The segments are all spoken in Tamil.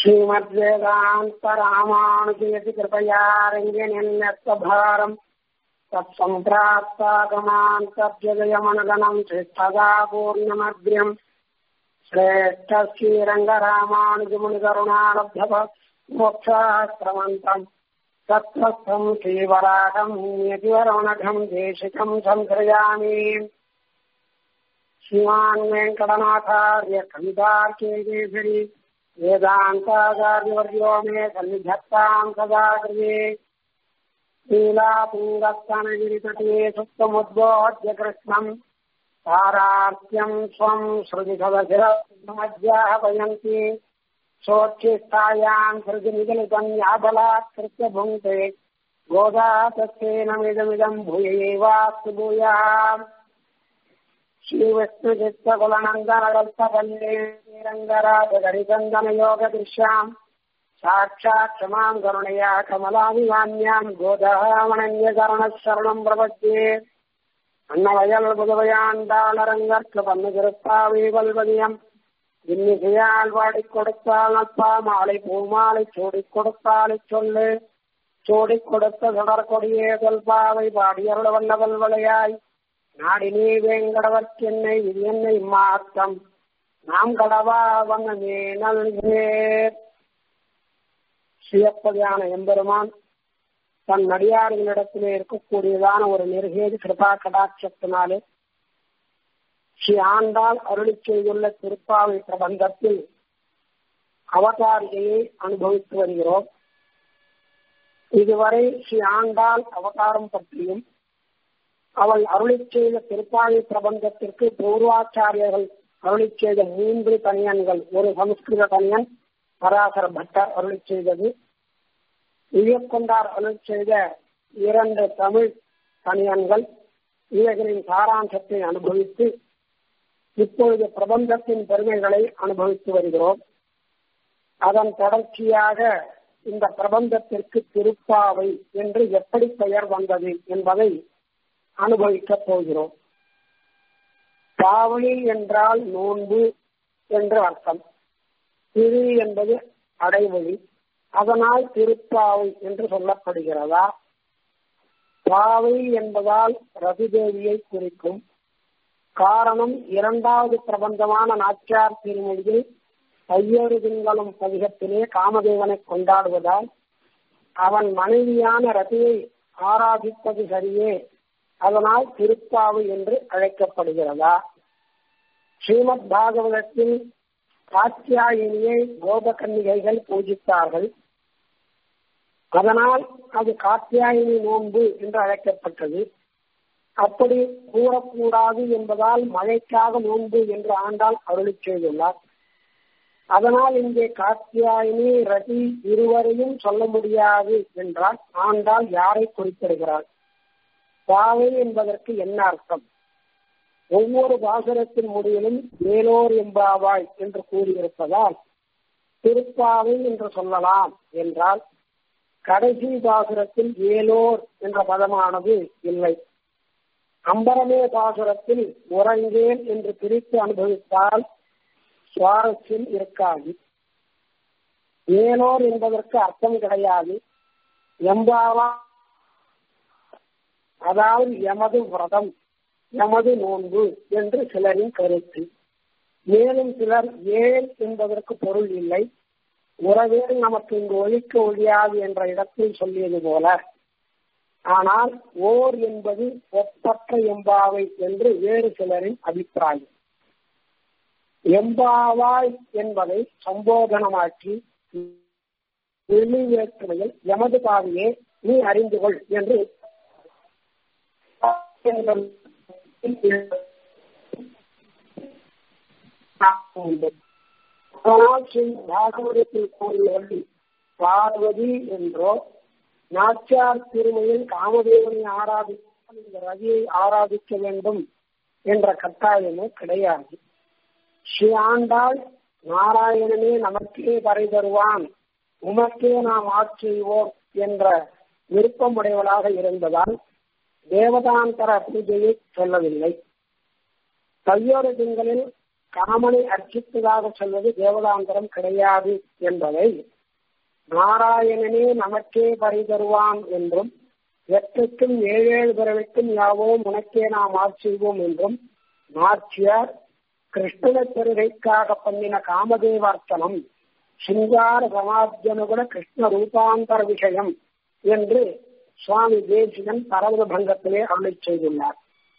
श्रीमद्वेदान्तरामानुजयति कृपया रङ्गिनिन्यस्तभारम् तत्सम्प्राप्तागमान्तभ्यजयमनगणम् श्रेष्ठदा पूर्णमग्र्यम् श्रेष्ठ श्रीरङ्गरामानुजमुनिकरुणालब्धव मोक्षाश्रमन्तम् तत्त्वस्थम् श्रीवरागम् यतिवरमणघम् देशिकम् संश्रयामि श्रीमान् वेङ्कटनाथार्य कवितार्केश्वरी वेदान्ताचार्यवर्यो मे सन्निधत्ताम् सदा कृते लीलापुङ्गस्तनगिरितटे सुप्तमुद्बोध्य कृष्णम् तारार्त्यम् स्वम् श्रुतिसदशिरमध्याहवयन्ति सोच्छिष्टायाम् सृजनिगलितम् याबलात्कृत्य भुङ्क्ते गोदा तस्येनमिदमिदम् भूयैवास्तु भूयाम् श्रीविष्णुचित्तकुलनन्दनगल्पवल्ले श्रीरङ्गराजगरिचन्दनयोगदृश्याम् साक्षात् क्षमाम् करुणया कमलाभिमान्याम् गोदामणन्यकरणः शरणम् प्रपद्ये அன்னவயல் புதுவையாண்டாளரங்கற்கு பண்ணு திருப்பாவை வல்வதியம் இன்னிசையால் வாடிக் கொடுத்தால் நட்பா மாலை பூமாலை சூடிக் கொடுத்தாலை சொல்லு சூடிக் கொடுத்த சுடற்கொடியே தொல்பாவை பாடியருள வல்லவல் வளையாய் நாடினே வேங்கடவர்க்கென்னை இது என்னை மாத்தம் நாம் கடவா வண்ணமே நல்கே சுயப்பதியான எம்பெருமான் தன் நடிகார்களிடத்திலே இருக்கக்கூடியதான ஒரு நிர்கேது கிருபா கடாட்சத்தினாலே ஸ்ரீ ஆண்டாள் அருளி செய்துள்ள திருப்பாவை பிரபந்தத்தில் அவதாரிகையை அனுபவித்து வருகிறோம் இதுவரை ஸ்ரீ ஆண்டாள் அவதாரம் பற்றியும் அவள் அருளி செய்த திருப்பாவை பிரபந்தத்திற்கு பூர்வாச்சாரியர்கள் அருளி செய்த மூன்று தனியன்கள் ஒரு சமஸ்கிருத தனியன் பராசர பட்டர் அருளி செய்தது இயக்கொண்டார் அருள் செய்த இரண்டு தமிழ் தனியன்கள் இவைகளின் சாராம்சத்தை அனுபவித்து இப்பொழுது பிரபந்தத்தின் பெருமைகளை அனுபவித்து வருகிறோம் அதன் தொடர்ச்சியாக இந்த பிரபந்தத்திற்கு திருப்பாவை என்று எப்படி பெயர் வந்தது என்பதை அனுபவிக்கப் போகிறோம் பாவனை என்றால் நோன்பு என்று அர்த்தம் திரு என்பது அடைமொழி அதனால் திருப்பாவை என்று சொல்லப்படுகிறதா பாவை என்பதால் ரதிதேவியை குறிக்கும் காரணம் இரண்டாவது பிரபந்தமான நாச்சியார் திருமொழியில் கையேறு திங்களும் பதிகத்திலே காமதேவனை கொண்டாடுவதால் அவன் மனைவியான ரதியை ஆராதிப்பது சரியே அதனால் திருப்பாவை என்று அழைக்கப்படுகிறதா ஸ்ரீமத் பாகவதத்தில் காத்தியாயினியை கோபகன்னிகைகள் பூஜித்தார்கள் அதனால் அது காத்தியாயினி நோன்பு என்று அழைக்கப்பட்டது அப்படி கூறக்கூடாது என்பதால் மழைக்காக நோன்பு என்று ஆண்டாள் அருளி செய்துள்ளார் அதனால் இங்கே காத்தியாயினி ரதி இருவரையும் சொல்ல முடியாது என்றால் ஆண்டாள் யாரை குறிப்பிடுகிறாள் பாவை என்பதற்கு என்ன அர்த்தம் ஒவ்வொரு பாசுரத்தின் முடிவிலும் ஏலோர் எம்பாவாய் என்று கூறியிருப்பதால் திருப்பாவை என்று சொல்லலாம் என்றால் கடைசி பாசுரத்தில் ஏலோர் என்ற பதமானது இல்லை அம்பரமே பாசுரத்தில் உறங்கேன் என்று பிரித்து அனுபவித்தால் சுவாரஸ்யம் இருக்காது ஏலோர் என்பதற்கு அர்த்தம் கிடையாது எம்பாவா அதாவது எமது விரதம் நமது நோன்பு என்று சிலரின் கருத்து மேலும் சிலர் ஏன் என்பதற்கு பொருள் இல்லை உறவே நமக்கு இங்கு ஒழிக்க ஒழியாது என்ற இடத்தில் சொல்லியது போல ஆனால் ஓர் என்பது ஒப்பற்ற எம்பாவை என்று வேறு சிலரின் அபிப்பிராயம் எம்பாவாய் என்பதை சம்போதனமாக்கி வெளிவேற்றுமையில் எமது பாவையே நீ அறிந்து கொள் என்று ஆனால் ஸ்ரீ பாகவதத்தில் கூறியவர்கள் பார்வதி என்றோ நாச்சியார் திருமையில் காமதேவனை ஆராதிக்க இந்த ரவியை ஆராதிக்க வேண்டும் என்ற கட்டாயமோ கிடையாது ஸ்ரீ ஆண்டாள் நாராயணனே நமக்கே பறை தருவான் உமக்கே நாம் ஆட்செய்வோம் என்ற விருப்பமுடையவளாக இருந்ததால் தேவதாந்தர பூஜையை சொல்லவில்லை கையோடு திங்களில் காமனை அர்ச்சித்ததாக சொல்வது தேவதாந்தரம் கிடையாது என்பதை நாராயணனே நமக்கே பறி தருவான் என்றும் எட்டுக்கும் ஏழேழு பிறவிக்கும் யாவோம் உனக்கே நாம் ஆட்சிவோம் என்றும் நாச்சியார் கிருஷ்ணன பெருகைக்காக பண்ணின காமதேவார்த்தனம் சிங்கார சமாஜனுகுண கிருஷ்ண ரூபாந்தர விஷயம் என்று சுவாமி தேசிகன் பரவத பங்கத்திலே அருளை செய்துள்ளார்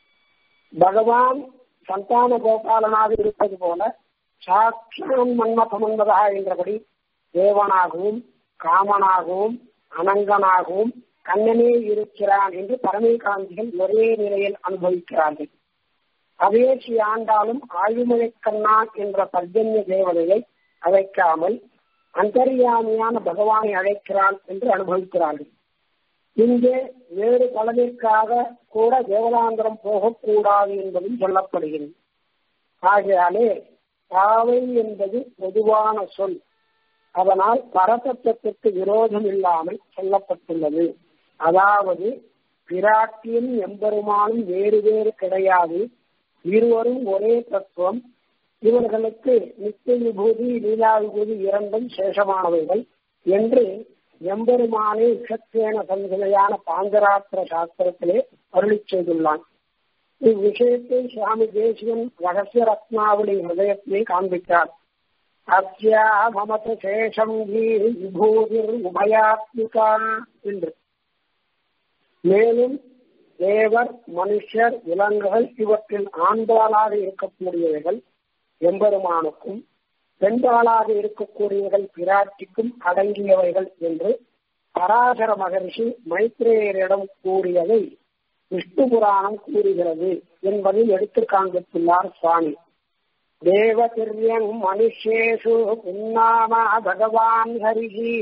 பகவான் சந்தான கோபாலனாக இருப்பது போல சாட்சான் மன்மதமன்மதா என்றபடி தேவனாகவும் காமனாகவும் அனங்கனாகவும் கண்ணனே இருக்கிறான் என்று பரமேகாந்திகள் ஒரே நிலையில் அனுபவிக்கிறார்கள் அதே ஸ்ரீ ஆண்டாலும் ஆயுமலை கண்ணான் என்ற பர்ஜன்ய தேவதையை அழைக்காமல் அந்தரியாமியான பகவானை அழைக்கிறான் என்று அனுபவிக்கிறார்கள் இங்கே வேறு பலனிற்காக கூட தேவதாந்திரம் போகக்கூடாது என்பதும் சொல்லப்படுகிறது ஆகையாலே பாவை என்பது பொதுவான சொல் அதனால் பரதத்துவத்திற்கு விரோதம் இல்லாமல் சொல்லப்பட்டுள்ளது அதாவது பிராட்டியும் எம்பெருமானும் வேறு வேறு கிடையாது இருவரும் ஒரே தத்துவம் இவர்களுக்கு நித்திய விபூதி லீலா விபூதி இரண்டும் சேஷமானவைகள் என்று எம்பெருமானே சத்யேன சந்தனையான பாந்தராத்திர சாஸ்திரத்திலே அருளி செய்துள்ளான் இவ்விஷயத்தை சுவாமி தேசியன் ரகசிய ரத்னாவளி ஹதயத்திலே காண்பித்தார் அஸ்யா மமத சேஷம் கீர் விபூதிர் உபயாத்மிகா என்று மேலும் தேவர் மனுஷர் விலங்குகள் இவற்றில் ஆண்பாலாக இருக்கக்கூடியவைகள் எம்பெருமானுக்கும் பெண்பாலாக இருக்கக்கூடியவைகள் பிராட்டிக்கும் அடங்கியவைகள் என்று பராசர மகரிஷி மைத்ரேயரிடம் கூறியதை விஷ்ணு புராணம் கூறுகிறது என்பதில் எடுத்து காண்பித்துள்ளார் சுவாமி தேவதிர்யங் மனுஷேஷு உன்னாமா பகவான் ஹரிஹி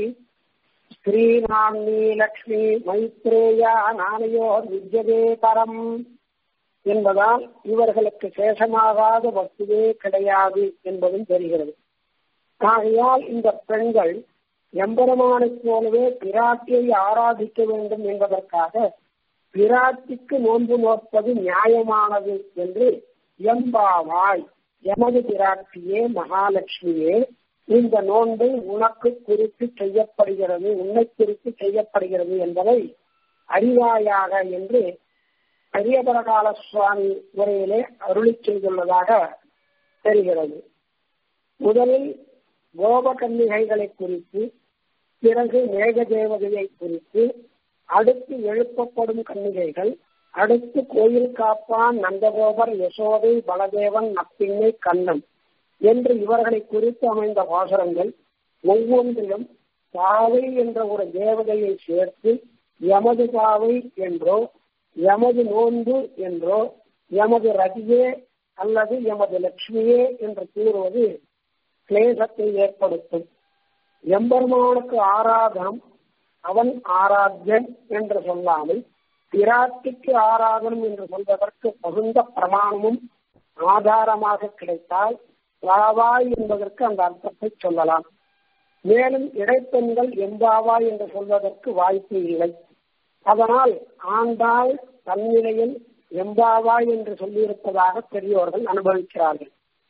ஸ்ரீநாம்னி லக்ஷ்மி மைத்ரேயா நானையோர் வித்யதே பரம் என்பதால் இவர்களுக்கு சேஷமாகாத வஸ்துவே கிடையாது என்பதும் தெரிகிறது ஆகையால் இந்த பெண்கள் எம்பெருமானைப் போலவே பிராட்டியை ஆராதிக்க வேண்டும் என்பதற்காக பிராட்டிக்கு நோன்பு நோற்பது நியாயமானது என்று எம்பாவாய் எமது பிராட்டியே மகாலட்சுமியே இந்த நோன்பை உனக்கு குறித்து செய்யப்படுகிறது உன்னை குறித்து செய்யப்படுகிறது என்பதை அறிவாயாக என்று பெரியபரகால சுவாமி உரையிலே அருளி செய்துள்ளதாக தெரிகிறது முதலில் கோபகன்னிகைகளை குறித்து பிறகு மேக தேவதையை குறித்து அடுத்து எழுப்பப்படும் கன்னிகைகள் அடுத்து கோயில் காப்பான் நந்தகோபர் யசோதை பலதேவன் நப்பின்னை கண்ணன் என்று இவர்களை குறித்து அமைந்த வாசகங்கள் ஒவ்வொன்றிலும் பாவை என்ற ஒரு தேவதையை சேர்த்து எமது பாவை என்றோ எமது நோன்பு என்றோ எமது ரதியே அல்லது எமது லட்சுமியே என்று கூறுவது கிளேசத்தை ஏற்படுத்தும் எம்பெருமானுக்கு ஆராதனம் அவன் ஆராத்தியன் என்று சொல்லாமல் பிராட்டிக்கு ஆராதனம் என்று சொல்வதற்கு தகுந்த பிரமாணமும் ஆதாரமாக கிடைத்தால் வாவாய் என்பதற்கு அந்த அர்த்தத்தை சொல்லலாம் மேலும் இடைப்பெண்கள் எம்பாவாய் என்று சொல்வதற்கு வாய்ப்பு இல்லை அதனால் ஆண்டாள் தன்னிலையில் எம்பாவாய் என்று சொல்லியிருப்பதாக பெரியோர்கள் அனுபவிக்கிறார்கள்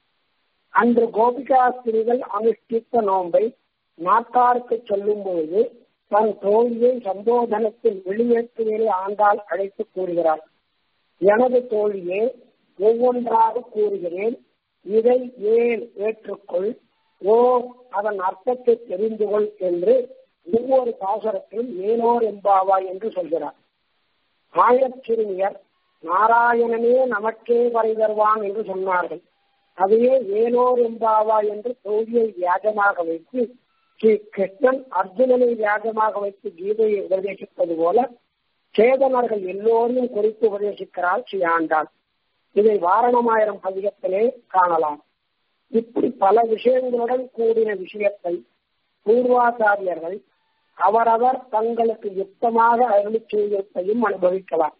அன்று கோபிகாஸ்திரிகள் அனுஷ்டித்த நோன்பை நாட்டாருக்கு சொல்லும் பொழுது தன் தோழியை சம்போதனத்தில் வெளியேற்றுவதை ஆண்டாள் அழைத்து கூறுகிறார் எனது தோழியே ஒவ்வொன்றாக கூறுகிறேன் இதை ஏன் ஏற்றுக்கொள் ஓ அதன் அர்த்தத்தை தெரிந்து கொள் என்று ஒவ்வொரு பாசரத்திலும் ஏனோர் எம்பாவா என்று சொல்கிறார் ஆயச்சிறுமியர் நாராயணனே நமக்கே வரை தருவான் என்று சொன்னார்கள் அதையே ஏனோர் எம்பாவா என்று தோழியை வியாஜமாக வைத்து ஸ்ரீ கிருஷ்ணன் அர்ஜுனனை வியாஜமாக வைத்து கீதையை உபதேசிப்பது போல சேதனர்கள் எல்லோரையும் குறித்து உபதேசிக்கிறார் ஸ்ரீ ஆண்டாள் இதை வாரணமாயிரம் பதிகத்திலே காணலாம் இப்படி பல விஷயங்களுடன் கூடின விஷயத்தை பூர்வாச்சாரியர்கள் அவரவர் தங்களுக்கு யுக்தமாக அருளி செய்வதையும் அனுபவிக்கலாம்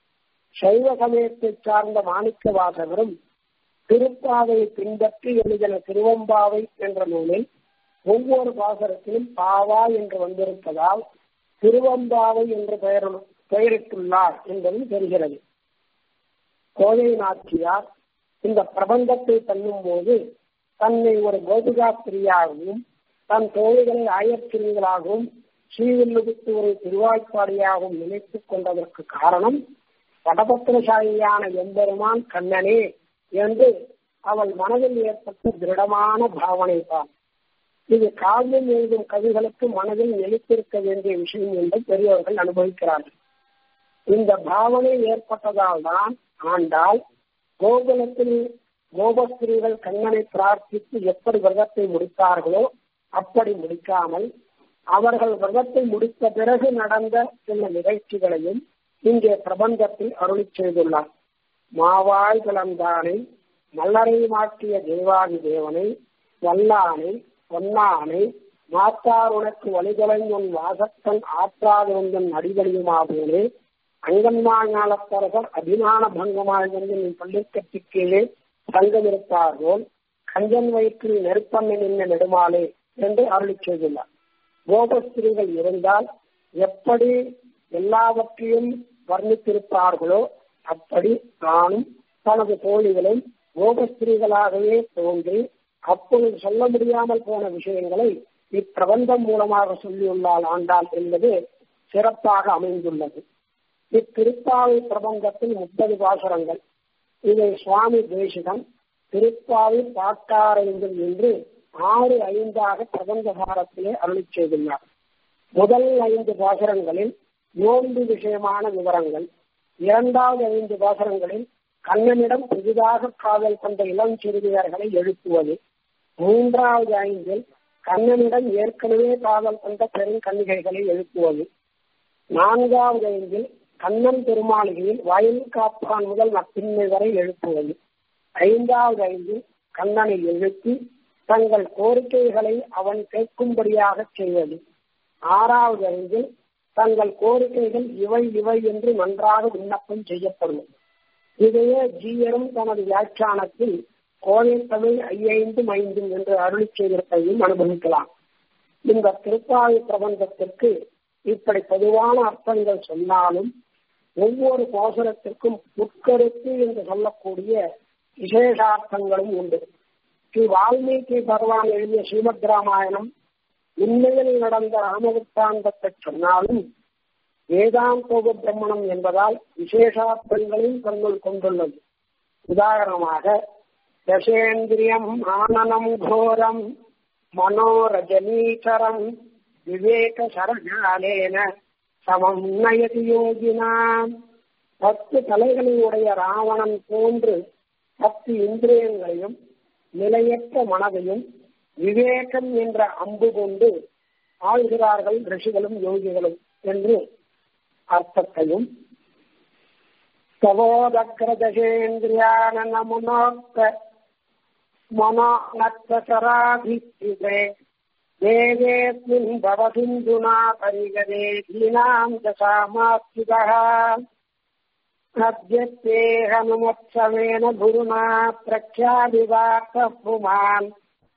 சைவ சமயத்தை சார்ந்த மாணிக்க வாசகரும் திருப்பாவையை பின்பற்றி எழுதின திருவம்பாவை என்ற நூலில் ஒவ்வொரு பாசரத்திலும் பாவா என்று வந்திருப்பதால் திருவம்பாவை என்று பெயர் பெயரிட்டுள்ளார் என்பதும் தெரிகிறது கோதை நாச்சியார் இந்த பிரபந்தத்தை பண்ணும் போது தன்னை ஒரு கோபிகாஸ்திரியாகவும் தன் தோழிகளை ஆயர்ச்சிங்களாகவும் ஸ்ரீவில்லுவித்து ஒரு திருவாய்ப்பாடியாகவும் நினைத்துக் கொண்டதற்கு காரணம் வடபத்திரசாலியான எம்பெருமான் கண்ணனே என்று அவள் மனதில் ஏற்பட்ட திருடமான பாவனை தான் இது காவியம் எழுதும் கவிகளுக்கு மனதில் நிலைத்திருக்க வேண்டிய விஷயம் என்று பெரியவர்கள் அனுபவிக்கிறார்கள் இந்த பாவனை ஏற்பட்டதால் தான் ஆண்டால் கோகுலத்தில் கோபஸ்திரீகள் கண்ணனை பிரார்த்தித்து எப்படி விரதத்தை முடித்தார்களோ அப்படி முடிக்காமல் அவர்கள் விரதத்தை முடித்த பிறகு நடந்த சில நிகழ்ச்சிகளையும் இங்கே பிரபந்தத்தில் அருளி செய்துள்ளார் மாவாய் கிளந்தானை மல்லரை மாற்றிய தேவாதி தேவனை வல்லானை பொன்னானை மாத்தார் உனக்கு வழிதலைஞன் வாசத்தன் ஆற்றாதிருந்தன் அடிவடியுமாவோனே அங்கன்மாஞாலத்தரசர் அபிமான பங்கமாய் வந்து நீ பள்ளிக்கட்டி கீழே சங்கமிருப்பார்கள் கஞ்சன் வயிற்றில் நெருப்பண்ணை நின்ற நெடுமாலே என்று அருளி செய்துள்ளார் கோபஸ்திரீகள் இருந்தால் எப்படி எல்லாவற்றையும் வர்ணித்திருப்பார்களோ அப்படி தானும் தனது தோழிகளும் கோபஸ்திரீகளாகவே தோன்றி அப்பொழுது சொல்ல முடியாமல் போன விஷயங்களை இப்பிரபந்தம் மூலமாக சொல்லியுள்ளால் ஆண்டாள் என்பது சிறப்பாக அமைந்துள்ளது இத்திருப்பாவை பிரபந்தத்தில் முப்பது பாசுரங்கள் இதை சுவாமி தேசிகம் திருப்பாவை பாட்டாரைந்தல் என்று ஆறு ஐந்தாக பிரபந்த பாரத்திலே அருளி செய்துள்ளார் முதல் ஐந்து பாசுரங்களில் நோன்பு விஷயமான விவரங்கள் இரண்டாவது ஐந்து பாசுரங்களில் கண்ணனிடம் புதிதாக காதல் கொண்ட இளம் சிறுமியர்களை எழுப்புவது மூன்றாவது ஐந்தில் கண்ணனிடம் ஏற்கனவே காதல் கொண்ட பெருங்கன்னிகைகளை எழுப்புவது நான்காவது ஐந்தில் கண்ணன் பெருமாளிகையில் வயல் காப்பான் முதல் நப்பின்மை வரை எழுப்புவது ஐந்தாவது ஐந்தில் கண்ணனை எழுப்பி தங்கள் கோரிக்கைகளை அவன் கேட்கும்படியாக செய்வது ஆறாவது ஐந்தில் தங்கள் கோரிக்கைகள் இவை இவை என்று நன்றாக விண்ணப்பம் செய்யப்படும் இதையே ஜீயரும் தனது வியாக்கியானத்தில் கோவை தமிழ் ஐயைந்தும் ஐந்தும் என்று அருளி செய்திருப்பதையும் அனுபவிக்கலாம் இந்த திருப்பாவை பிரபந்தத்திற்கு இப்படி பொதுவான அர்த்தங்கள் சொன்னாலும் ஒவ்வொரு கோசரத்திற்கும் உட்கருத்து என்று சொல்லக்கூடிய விசேஷார்த்தங்களும் உண்டு ஸ்ரீ வால்மீகி பகவான் எழுதிய ஸ்ரீமத் ராமாயணம் உண்மையில் நடந்த ராமவித்தாந்தத்தை சொன்னாலும் வேதாந்தோப பிரம்மணம் என்பதால் விசேஷார்த்தங்களையும் தன்னுள் கொண்டுள்ளது உதாரணமாக தசேந்திரியம் ஆனனம் கோரம் மனோரஜனீகரம் விவேக சரஜாலேன சமம் நயதி யோகினாம் பத்து தலைகளை உடைய ராவணன் போன்று பத்து இந்திரியங்களையும் நிலையற்ற மனதையும் விவேகம் என்ற அம்பு கொண்டு ஆள்கிறார்கள் ரிஷிகளும் யோகிகளும் என்று அர்த்தத்தையும் தவோதக்ரதசேந்திரியான நமுனோக்த மனோநக்தராதித்யுதே தேவேஸ்மின் பவசிந்துனா பரிகதே தீனாம் தசாமாஸ்திதः अद्यत्ते हनुमत्सवेन गुरुना प्रख्याभिवाक्तः पुमान्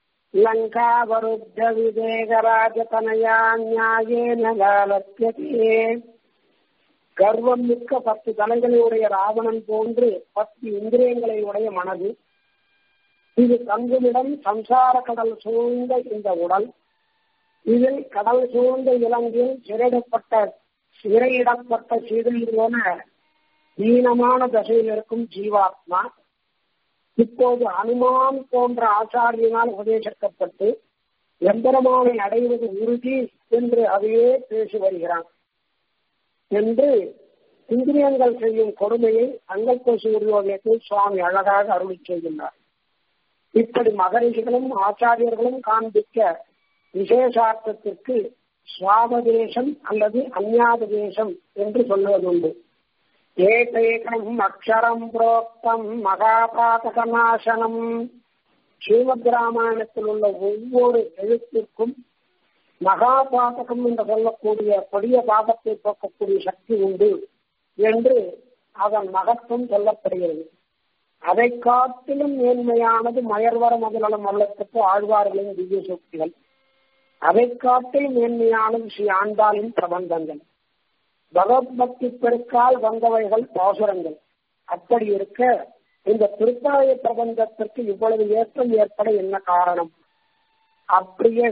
லங்காவருத்தவிதேகராஜதனயா நியாயேன லாலத்தியதே கர்வம் மிக்க பத்து தலைகளை உடைய ராவணன் போன்று பத்து இந்திரியங்களை உடைய மனது இது தங்குமிடம் சம்சார கடல் சூழ்ந்த இந்த உடல் இதில் கடல் சூழ்ந்த இலங்கையில் சிறையிடப்பட்ட சிறையிடப்பட்ட சீதல் போல தீனமான தசையில் இருக்கும் ஜீவாத்மா இப்போது அனுமான் போன்ற ஆச்சாரியனால் உபதேசிக்கப்பட்டு எம்பெருமானை அடைவது உறுதி என்று அதையே பேசி வருகிறான் என்று இந்திரியங்கள் செய்யும் கொடுமையை அங்கல்ப சூரியோதயத்தில் சுவாமி அழகாக அருளி செய்கின்றார் இப்படி மகரிஷிகளும் ஆச்சாரியர்களும் காண்பிக்க விசேஷார்த்தத்திற்கு சுவாபதேசம் அல்லது அந்யாபதேசம் என்று சொல்வதுண்டு ஏகைகம் அக்ஷரம் புரோக்தம் மகாபாதகநாசனம் ஸ்ரீமத் ராமாயணத்தில் உள்ள ஒவ்வொரு எழுத்திற்கும் மகாபாதகம் என்று சொல்லக்கூடிய கொடிய பாதத்தை போக்கக்கூடிய சக்தி உண்டு என்று அதன் மகத்துவம் சொல்லப்படுகிறது அதை காட்டிலும் மேன்மையானது மயர்வர முதலம் அல்லத்துக்கு ஆழ்வார்களின் திவ்ய சக்திகள் அதை காட்டில் மேன்மையானது ஸ்ரீ ஆண்டாளின் பிரபந்தங்கள் பகவத்பக்தி பெருக்கால் வந்தவைகள் பாசுரங்கள் அப்படி இருக்க இந்த திருப்பாய பிரபந்தத்திற்கு இவ்வளவு ஏற்றம் ஏற்பட என்ன காரணம் அப்பிரிய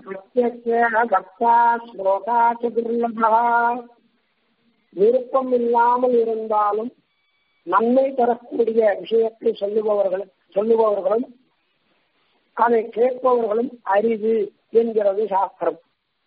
பக்தா ஸ்லோகா துர்லபா விருப்பம் இல்லாமல் இருந்தாலும் நன்மை தரக்கூடிய விஷயத்தை சொல்லுபவர்கள் சொல்லுபவர்களும் அதை கேட்பவர்களும் அறிவு என்கிறது சாஸ்திரம்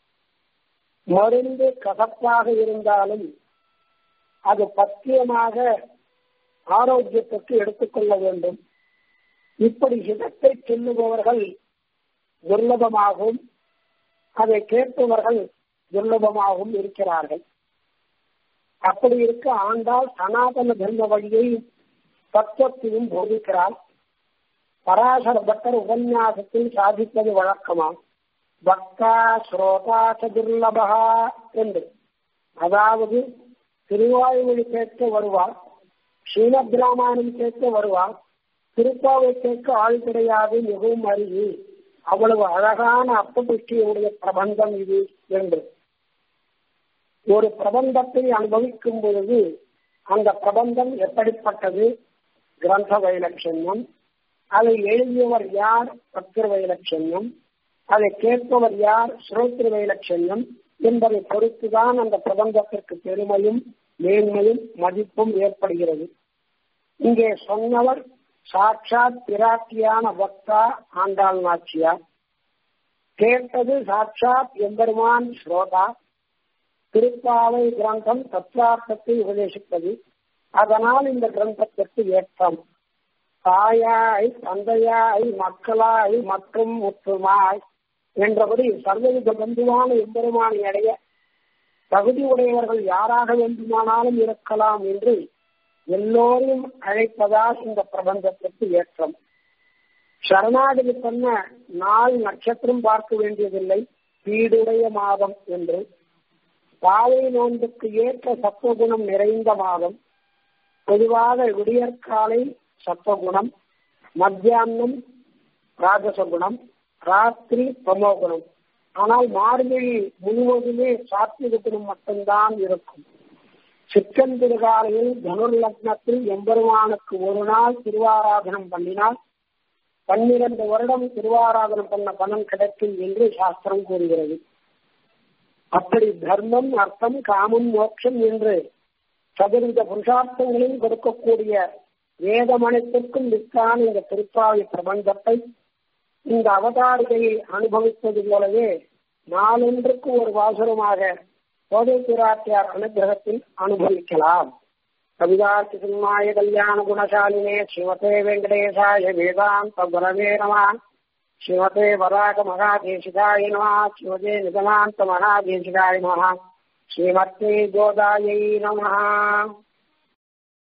மருந்து கசப்பாக இருந்தாலும் அது பத்தியமாக ஆரோக்கியத்திற்கு எடுத்துக்கொள்ள வேண்டும் இப்படி ஹிதத்தை சொல்லுபவர்கள் துர்லபமாகவும் அதை கேட்பவர்கள் துர்லபமாகவும் இருக்கிறார்கள் அப்படி இருக்க ஆண்டால் சனாதன தர்ம வழியை தத்துவத்தையும் போதிக்கிறார் பராசர பட்டர் உபன்யாசத்தில் சாதிப்பது வழக்கமா பக்தா ஸ்ரோதா துர்லபா என்று அதாவது திருவாயுமொழி கேட்க வருவார் ஸ்ரீமத் ராமாயணம் கேட்க வருவார் திருப்பாவை கேட்க ஆள் கிடையாது மிகவும் அருகி அவ்வளவு அழகான அர்த்தபுஷ்டியுடைய பிரபந்தம் இது என்று ஒரு பிரபந்தத்தை அனுபவிக்கும் பொழுது அந்த பிரபந்தம் எப்படிப்பட்டது கிரந்த வைலட்சண்யம் அதை எழுதியவர் யார் பத்திர வைலட்சண்யம் அதை கேட்பவர் யார் ஸ்ரோத்திர வைலட்சண்யம் என்பதை பொறுத்துதான் அந்த பிரபந்தத்திற்கு பெருமையும் மேன்மையும் மதிப்பும் ஏற்படுகிறது இங்கே சொன்னவர் சாட்சாத் பிராட்டியான பக்தா ஆண்டாள் நாச்சியார் கேட்டது சாட்சாத் எம்பெருமான் ஸ்ரோதா திருப்பாவை கிரந்தம் தத்துவார்த்தத்தை உபதேசிப்பது அதனால் இந்த கிரந்தத்திற்கு ஏற்றம் தாயாய் தந்தையாய் மக்களாய் மற்றும் முற்றுமாய் என்றபடி சர்வவித பந்துவான எம்பெருமானை அடைய தகுதி உடையவர்கள் யாராக வேண்டுமானாலும் இருக்கலாம் என்று எல்லோரையும் அழைப்பதால் இந்த பிரபந்தத்திற்கு ஏற்றம் சரணாகதி பண்ண நாள் நட்சத்திரம் பார்க்க வேண்டியதில்லை வீடுடைய மாதம் என்று பாவை நோன்புக்கு ஏற்ற சத்துவகுணம் நிறைந்த மாதம் பொதுவாக விடியற்காலை சத்துவகுணம் மத்தியானம் ராஜசகுணம் ராத்திரி தமோகுணம் ஆனால் மார்கழி முழுவதுமே சாத்விக குணம் மட்டும்தான் இருக்கும் சிக்கன் திருகாலையில் தனுர் லக்னத்தில் எம்பெருமானுக்கு ஒரு நாள் திருவாராதனம் பண்ணினால் பன்னிரண்டு வருடம் திருவாராதனம் பண்ண பலன் கிடைக்கும் என்று சாஸ்திரம் கூறுகிறது அப்படி தர்மம் அர்த்தம் காமம் மோட்சம் என்று சதுர்வித புருஷார்த்தங்களையும் கொடுக்கக்கூடிய வேதமனைத்திற்கும் விற்கான இந்த திருப்பாவை பிரபந்தத்தை இந்த அவதாரிகையை அனுபவிப்பது போலவே நாளொன்றுக்கு ஒரு வாசனமாக கோதை பிராட்டியார் அனுகிரகத்தில் அனுபவிக்கலாம் கவிதார்த்தி சிம்மாய கல்யாண குணசாலினே ஸ்ரீமதே வெங்கடேசாய வேதாந்த குரவே நம ஸ்ரீமதே வராக மகாதேசிகாய நம ஸ்ரீமதே நிகமாந்த மகாதேசிகாய நம ஸ்ரீமத்தே கோதாயை நம